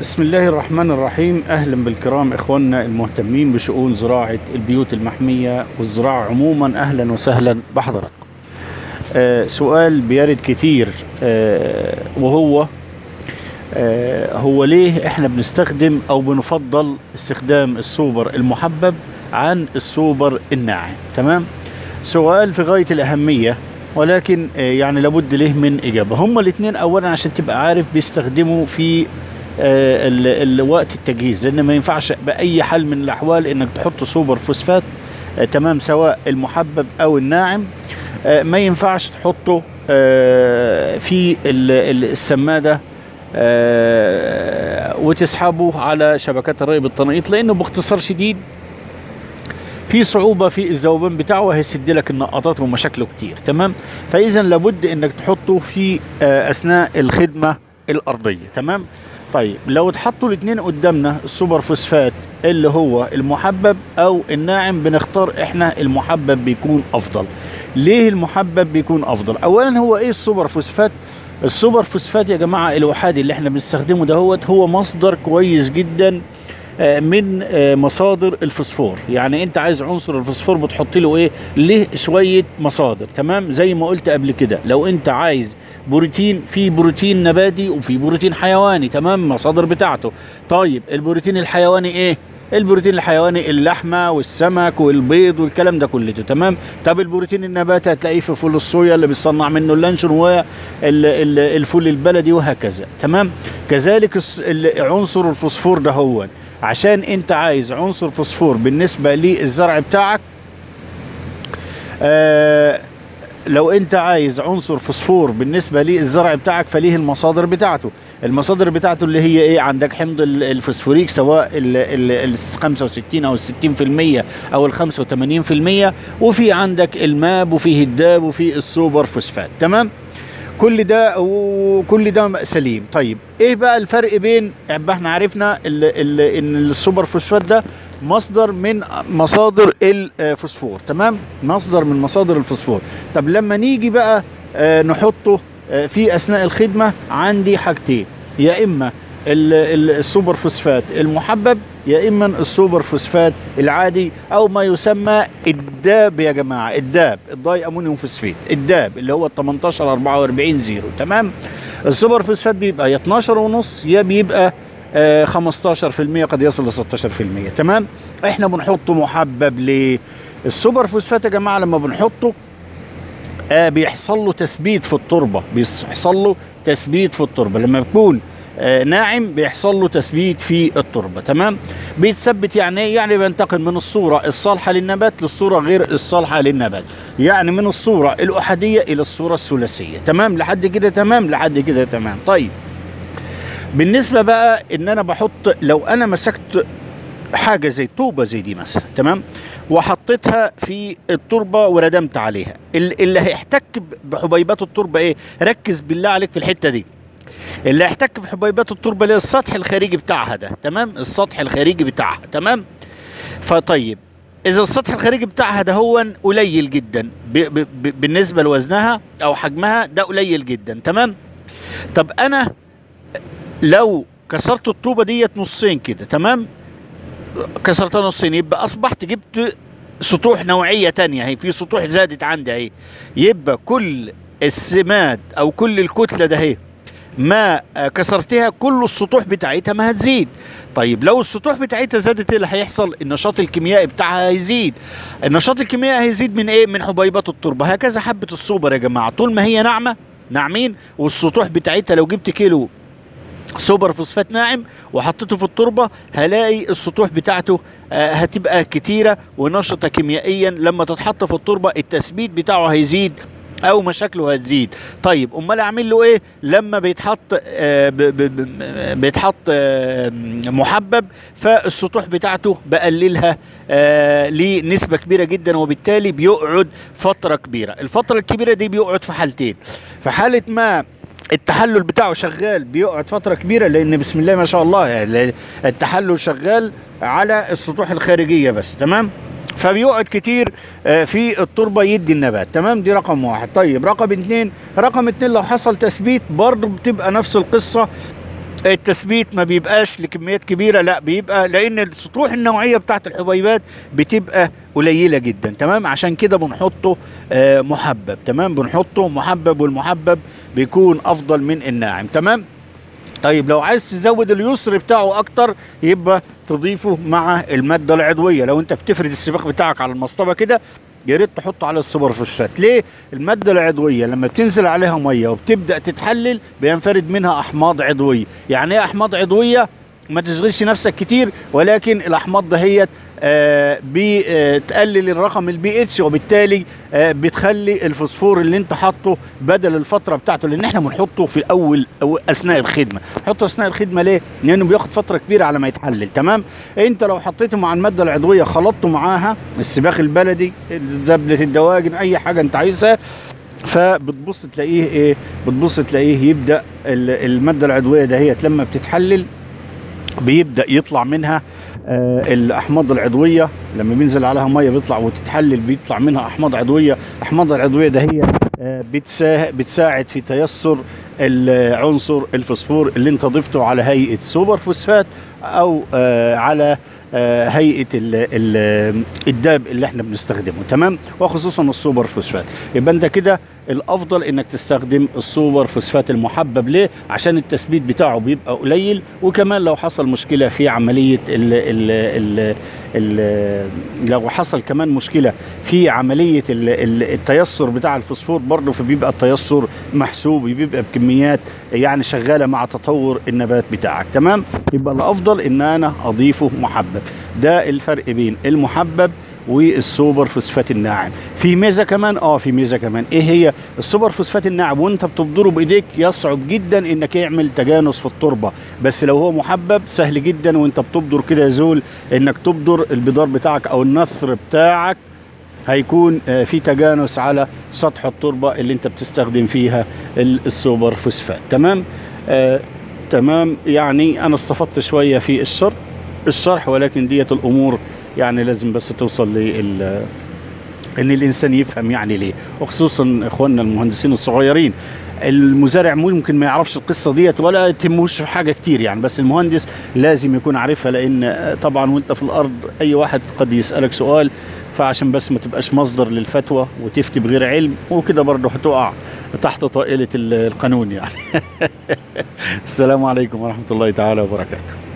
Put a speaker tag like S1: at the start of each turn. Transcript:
S1: بسم الله الرحمن الرحيم اهلا بالكرام اخواننا المهتمين بشؤون زراعه البيوت المحميه والزراعه عموما اهلا وسهلا بحضراتكم. آه سؤال بيرد كتير آه وهو آه هو ليه احنا بنستخدم او بنفضل استخدام السوبر المحبب عن السوبر الناعم تمام؟ سؤال في غايه الاهميه ولكن آه يعني لابد له من اجابه هما الاثنين اولا عشان تبقى عارف بيستخدموا في آه، ال- ال- وقت التجهيز لان ما ينفعش باي حال من الاحوال انك تحط سوبر فوسفات آه، تمام سواء المحبب او الناعم آه، ما ينفعش تحطه آه، في ال- ال- السماده آه، وتسحبه على شبكات الري بالتنقيط لانه باختصار شديد في صعوبة في الذوبان بتاعه وهيسد لك النقطات ومشاكله كتير تمام فإذا لابد إنك تحطه في آه، أثناء الخدمة الأرضية تمام طيب لو اتحطوا الاثنين قدامنا السوبر فوسفات اللي هو المحبب او الناعم بنختار احنا المحبب بيكون افضل ليه المحبب بيكون افضل اولا هو ايه السوبر فوسفات السوبر فوسفات يا جماعه الوحادي اللي احنا بنستخدمه دهوت هو مصدر كويس جدا آه، من آه، مصادر الفوسفور يعني انت عايز عنصر الفوسفور بتحط له ايه ليه شويه مصادر تمام زي ما قلت قبل كده لو انت عايز بروتين في بروتين نباتي وفي بروتين حيواني تمام مصادر بتاعته طيب البروتين الحيواني ايه البروتين الحيواني اللحمه والسمك والبيض والكلام ده كله تمام طب البروتين النباتي هتلاقيه في فول الصويا اللي بيصنع منه اللانشون والفول البلدي وهكذا تمام كذلك الس- ال- عنصر الفوسفور ده هو عشان انت عايز عنصر فوسفور بالنسبه للزرع بتاعك آه لو انت عايز عنصر فوسفور بالنسبه للزرع بتاعك فليه المصادر بتاعته المصادر بتاعته اللي هي ايه عندك حمض ال- الفوسفوريك سواء ال ال ال 65 او ال 60% او ال 85% وفي عندك الماب وفيه الداب وفي السوبر فوسفات تمام كل ده وكل ده سليم طيب ايه بقى الفرق بين يبقى احنا عرفنا ال ال ان السوبر فوسفات ده مصدر من مصادر الفوسفور تمام مصدر من مصادر الفوسفور طب لما نيجي بقى آه، نحطه آه، في اثناء الخدمه عندي حاجتين يا اما ال- ال- السوبر فوسفات المحبب يا اما السوبر فوسفات العادي او ما يسمى الداب يا جماعه الداب الداي امونيوم فوسفيت الداب اللي هو ال 18 44 زيرو تمام السوبر فوسفات بيبقى يا 12 ونص يا بيبقى آه، 15% قد يصل ل 16% تمام احنا بنحطه محبب ليه السوبر فوسفات يا جماعه لما بنحطه آه بيحصل له تثبيت في التربه بيحصل له تثبيت في التربه لما بيكون آه ناعم بيحصل له تثبيت في التربه تمام بيتثبت يعني ايه يعني بينتقل من الصوره الصالحه للنبات للصوره غير الصالحه للنبات يعني من الصوره الاحاديه الى الصوره الثلاثيه تمام لحد كده تمام لحد كده تمام طيب بالنسبه بقى ان انا بحط لو انا مسكت حاجه زي طوبه زي دي مثلا تمام وحطيتها في التربه وردمت عليها ال- اللي هيحتك بحبيبات التربه ايه ركز بالله عليك في الحته دي اللي هيحتك بحبيبات التربه اللي هي السطح الخارجي بتاعها ده تمام السطح الخارجي بتاعها تمام فطيب اذا السطح الخارجي بتاعها ده هو قليل جدا ب ب ب بالنسبه لوزنها او حجمها ده قليل جدا تمام طب انا لو كسرت الطوبه ديت نصين كده تمام كسرتها نصين يبقى اصبحت جبت سطوح نوعيه تانية هي في سطوح زادت عندي اهي يبقى كل السماد او كل الكتله ده اهي ما آه، كسرتها كل السطوح بتاعتها ما هتزيد طيب لو السطوح بتاعتها زادت ايه اللي هيحصل النشاط الكيميائي بتاعها هيزيد النشاط الكيميائي هيزيد من ايه من حبيبات التربه هكذا حبه السوبر يا جماعه طول ما هي ناعمه ناعمين والسطوح بتاعتها لو جبت كيلو سوبر فوسفات ناعم وحطيته في التربه هلاقي السطوح بتاعته آه، هتبقى كتيره ونشطه كيميائيا لما تتحط في التربه التثبيت بتاعه هيزيد او مشاكله هتزيد طيب امال اعمل له ايه لما بيتحط آه ب- ب- ب- بيتحط آه محبب فالسطوح بتاعته بقللها آه لنسبه كبيره جدا وبالتالي بيقعد فتره كبيره الفتره الكبيره دي بيقعد في حالتين في حاله ما التحلل بتاعه شغال بيقعد فتره كبيره لان بسم الله ما شاء الله يعني التحلل شغال على السطوح الخارجيه بس تمام فبيقعد كتير آه، في التربه يدي النبات تمام دي رقم واحد طيب رقم اتنين رقم اتنين لو حصل تثبيت برضه بتبقى نفس القصه التثبيت ما بيبقاش لكميات كبيره لا بيبقى لان السطوح النوعيه بتاعت الحبيبات بتبقى قليله جدا تمام عشان كده بنحطه آه، محبب تمام بنحطه محبب والمحبب بيكون افضل من الناعم تمام طيب لو عايز تزود اليسر بتاعه اكتر يبقى تضيفه مع الماده العضويه لو انت بتفرد السباق بتاعك على المصطبه كده يا ريت تحطه على السوبر فوسفات ليه الماده العضويه لما بتنزل عليها ميه وبتبدا تتحلل بينفرد منها احماض عضويه يعني ايه احماض عضويه ما تشغلش نفسك كتير ولكن الاحماض دهيت آه بتقلل الرقم البي اتش وبالتالي آه بتخلي الفوسفور اللي انت حاطه بدل الفتره بتاعته لان احنا بنحطه في اول او اثناء الخدمه نحطه اثناء الخدمه ليه لانه بياخد فتره كبيره على ما يتحلل تمام انت لو حطيته مع الماده العضويه خلطته معاها السباخ البلدي زبله الدواجن اي حاجه انت عايزها فبتبص تلاقيه ايه بتبص تلاقيه يبدا ال- الماده العضويه دهيت لما بتتحلل بيبدا يطلع منها آه، الاحماض العضويه لما بينزل عليها ميه بيطلع وتتحلل بيطلع منها احماض عضويه الاحماض العضويه ده هي آه، بتسا- بتساعد في تيسر العنصر الفوسفور اللي انت ضفته على هيئه سوبر فوسفات او آه، على آه، هيئه ال- ال- الداب اللي احنا بنستخدمه تمام وخصوصا السوبر فوسفات يبقى انت كده الافضل انك تستخدم السوبر فوسفات المحبب ليه عشان التثبيت بتاعه بيبقى قليل وكمان لو حصل مشكله في عمليه ال ال ال ال لو حصل كمان مشكله في عمليه ال ال التيسر بتاع الفوسفور برضه فبيبقى التيسر محسوب بيبقى بكميات يعني شغاله مع تطور النبات بتاعك تمام يبقى الافضل ان انا اضيفه محبب ده الفرق بين المحبب والسوبر فوسفات الناعم في ميزه كمان اه في ميزه كمان ايه هي السوبر فوسفات الناعم وانت بتبدره بايديك يصعب جدا انك يعمل تجانس في التربه بس لو هو محبب سهل جدا وانت بتبدر كده يزول انك تبدر البدار بتاعك او النثر بتاعك هيكون آه، في تجانس على سطح التربه اللي انت بتستخدم فيها ال- السوبر فوسفات تمام آه تمام يعني انا استفدت شويه في الشرح الشرح ولكن ديت الامور يعني لازم بس توصل لل ان الانسان يفهم يعني ليه وخصوصا اخواننا المهندسين الصغيرين المزارع ممكن ما يعرفش القصه ديت ولا تهموش في حاجه كتير يعني بس المهندس لازم يكون عارفها لان طبعا وانت في الارض اي واحد قد يسالك سؤال فعشان بس ما تبقاش مصدر للفتوى وتفتي بغير علم وكده برضه هتقع تحت طائله ال- القانون يعني السلام عليكم ورحمه الله تعالى وبركاته